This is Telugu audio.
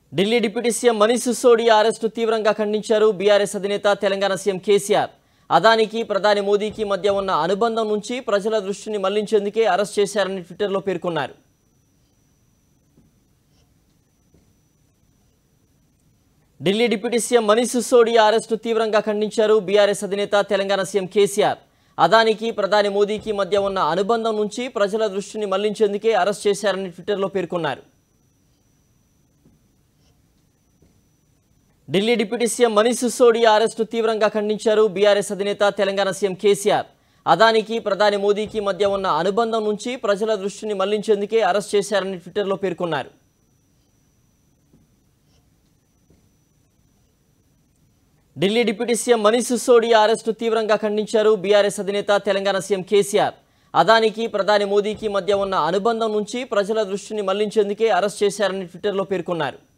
Delhi deputy CM Manish Sisodia arrest తీవ్రంగా ఖండించారు బీఆర్ఎస్ అధినేత తెలంగాణ సీఎం కేసీఆర్ అదానికి ప్రధాని మోదీకి మధ్య ఉన్న అనుబంధం నుంచి ప్రజల దృష్టిని మళ్లించేందుకే అరెస్ట్ చేశారని ట్విట్టర్లో పేర్కొన్నారు Delhi deputy CM Manish Sisodia arrest తీవ్రంగా ఖండించారు బీఆర్ఎస్ అధినేత తెలంగాణ సీఎం కేసీఆర్ అదానికి ప్రధాని మోదీకి మధ్య ఉన్న అనుబంధం నుంచి ప్రజల దృష్టిని మళ్లించేందుకే అరెస్ట్ చేశారని ట్విట్టర్లో పేర్కొన్నారు Delhi deputy CM Manish Sisodia arrest తీవ్రంగా ఖండించారు బీఆర్ఎస్ అధినేత తెలంగాణ సీఎం కేసీఆర్ అదానికి ప్రధాని మోదీకి మధ్య ఉన్న అనుబంధం నుంచి ప్రజల దృష్టిని మళ్లించేందుకే అరెస్ట్ చేశారని ట్విట్టర్లో పేర్కొన్నారు Delhi deputy CM Manish Sisodia arrest తీవ్రంగా ఖండించారు బీఆర్ఎస్ అధినేత తెలంగాణ సీఎం కేసీఆర్ అదానికి ప్రధాని మోదీకి మధ్య ఉన్న అనుబంధం నుంచి ప్రజల దృష్టిని మళ్లించేందుకే అరెస్ట్ చేశారని ట్విట్టర్లో పేర్కొన్నారు